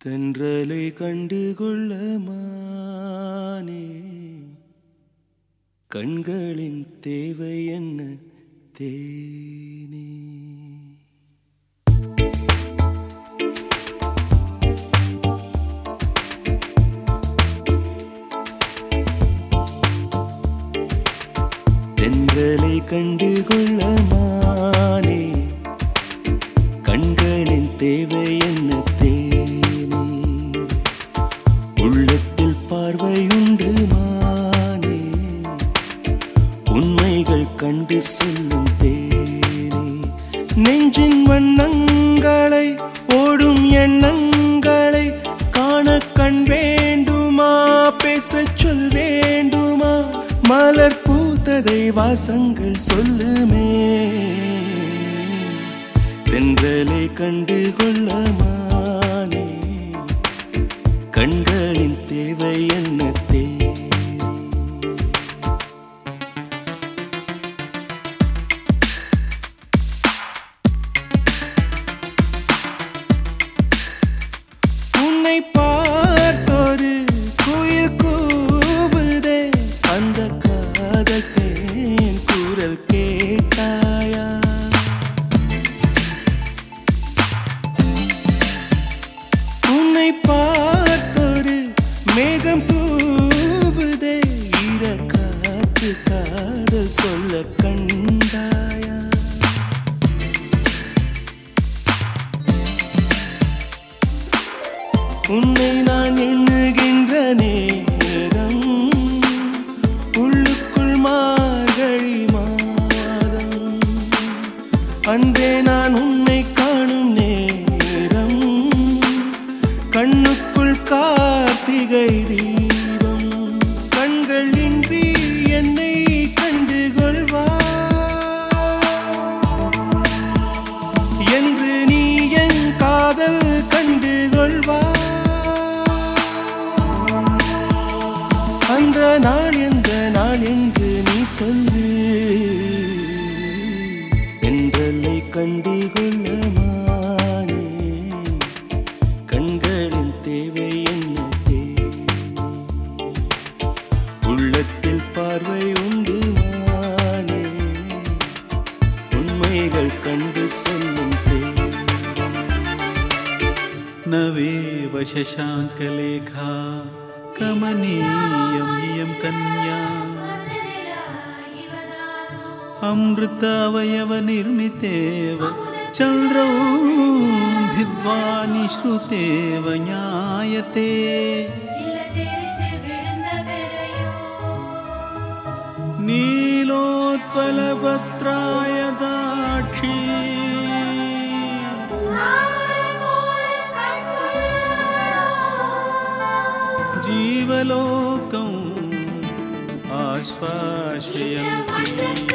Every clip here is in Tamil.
தென்றலை கண்டுகொள்ள மானே கண்களின் தேவை என்ன தேனே தென்றலை கண்டுகொள்ள மானே கண்களின் தேவை என்ன தேனே உள்ளத்தில் பார்வையுண்டு மானே உண்மைகள் கண்டு செல்லும் தேனே நெஞ்சின் வண்ணங்களை ஓடும் எண்ணங்களை காண கண் வேண்டுமா பேசச் சொல் வேண்டுமா மலர் பூத்ததை வாசங்கள் சொல்லுமே தென்றலை கண்டு கொள்ளமானே கண்களின் தேவை என்ன தேவை உன்னை பார்த்தொரு குயில் கூவுதே அந்த காதல் தேன் குரல் கேட்டாயா உன்னை பார்த்தொரு மேகம் தூவுதே ஈர காற்று காதல் சொல்ல கண்டாயா உன்னை நான் எண்ணுகின்ற நேரம் உள்ளுக்குள் மார்கழி மாதம் அன்றே நான் உன்னை காணும் நேரம் கண்ணுக்குள் கார்த்திகை தீபம் கண்கள் இன்றி என்னை கண்டு கொள்வா என்று நீ என் காதல் கண்டு கொள்வா அந்த நாள் எந்த நாள் என்று நீ சொல்லு என்றலை கண்டு கொள்ள மானே கண்களின் தேவை என்ன தேவை உள்ளத்தில் பார்வை உண்டு மானே உண்மைகள் கண்டு சொல்லும் தேவை नवेव शशाङ्कलेखा कमनीयं इयं कन्या अमृतावयवनिर्मितेव चन्द्रौ भिद्वा निश्रुतेव ज्ञायते नीलोत्पलपत्राय दाक्षी जीवलोकम् आश्वासयन्ति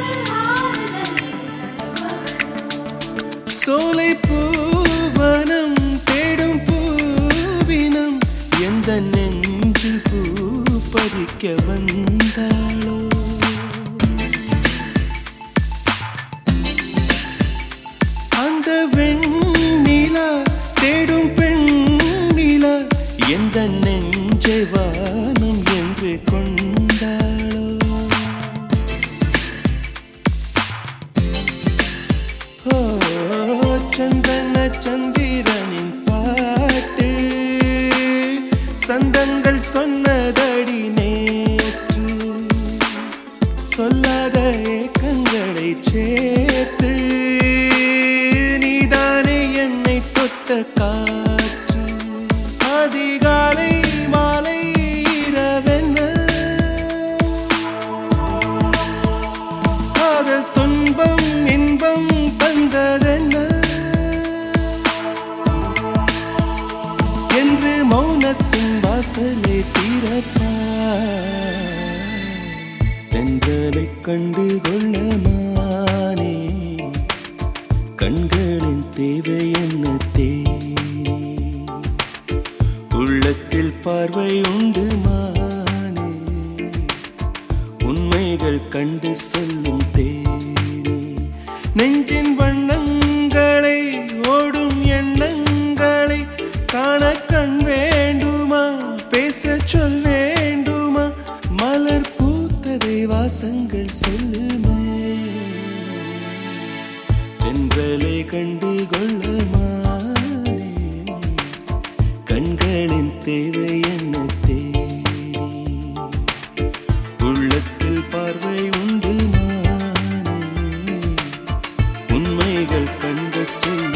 சோலை பூவனம் தேடும் பூவினம் எந்த நெஞ்சில் பூ பறிக்க வந்தாளோ அந்த வெண்ணிலா தேடும் பெண்ணிலா எந்த நெஞ்சை வானம் என்று கொண்டாளோ ஓ சந்தன சந்திரனின் பாட்டு சந்தங்கள் சொன்னதடி நேற்று சொல்லாத ஏக்கங்களை சேர்த்து நீதானே என்னை தொட்ட காற்று அதிகாலை மாலை இரவென்ன காதல் துன்பம் இன்பம் தந்ததென்ன என்று மௌனத்தின் வாசலை தீரப்பா தென்றலை கண்டு கொள்ள மானே கண்களின் தேவை என்ன தேனே உள்ளத்தில் பார்வை உண்டு மானே உண்மைகள் கண்டு சொல்லும் தேனே நெஞ்சின் வண்ணங்களை ஓடும் எண்ணங்களை காண கண் வேண்டுமா பேச சொல் வேண்டுமா மலர் பூத்ததை வாசங்கள் சொல்லுமே தென்றலை கண்டு கொள்ளமானே கண்களின் தேவை என்ன தேவை உள்ளத்தில் பார்வை உண்டு மானே உண்மைகள் கண்ட சொல்